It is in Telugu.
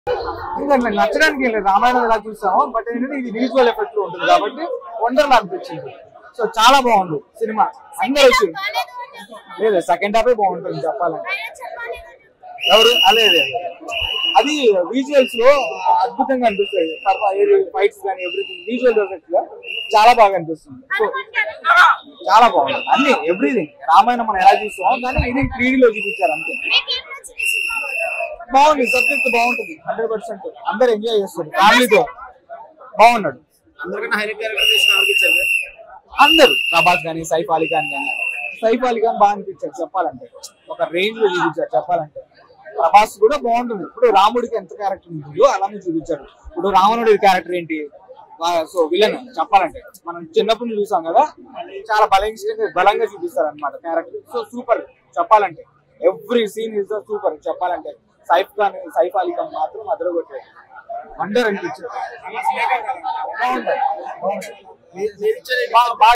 ఇంకా నాకు నచ్చడానికి ఏం లేదు రామాయణం ఎలా చూసాము బట్ ఏంటంటే ఇది విజువల్ ఎఫెక్ట్ లో ఉంటుంది కాబట్టి వండర్లా అనిపించింది సో చాలా బాగుంది సినిమా అందరూ వచ్చి లేదు సెకండ్ హాఫే బాగుంటుంది చెప్పాలంటే ఎవరు అదే అదే అది విజువల్స్ లో అద్భుతంగా అనిపిస్తుంది తర్వాత ఏది ఫైట్స్ కానీ ఎవ్రీథింగ్ విజువల్ ఎఫెక్ట్ గా చాలా బాగా అనిపిస్తుంది సో చాలా బాగుంది అన్ని ఎవ్రీథింగ్ రామాయణం మనం ఎలా చూస్తామో కానీ ఇది త్రీ లో చూపించారు అంతే బాగుంది సబ్జెక్ట్ బాగుంటుంది హండ్రెడ్ పర్సెంట్ అందరు ఎంజాయ్ చేస్తారు ఫ్యామిలీతో బాగున్నాడు అందరికన్నా హైలైట్ క్యారెక్టరైజేషన్ ఎవరికి ఇచ్చారు అందరు ప్రభాస్ కానీ సైఫ్ అలీ ఖాన్ కానీ సైఫ్ అలీ ఖాన్ బాగా అనిపించారు చెప్పాలంటే ఒక రేంజ్ లో చూపించారు చెప్పాలంటే ప్రభాస్ కూడా బాగుంటుంది ఇప్పుడు రాముడికి ఎంత క్యారెక్టర్ ఉంటుందో అలానే చూపించారు ఇప్పుడు రావణుడి క్యారెక్టర్ ఏంటి సో విలన్ చెప్పాలంటే మనం చిన్నప్పుడు నుంచి చూసాం కదా చాలా బలంగా బలంగా చూపిస్తారు అనమాట క్యారెక్టర్ సో సూపర్ చెప్పాలంటే ఎవ్రీ సీన్ ఇస్ సూపర్ చెప్పాలంటే సైఫ్ ఖాన్ సైఫ్ అలీ ఖాన్ మాత్రం అదర కొట్టారు వండర్ అనిపించింది బాగుంది బాగుంది. మీరు ఇచ్చే బాగా- బాగా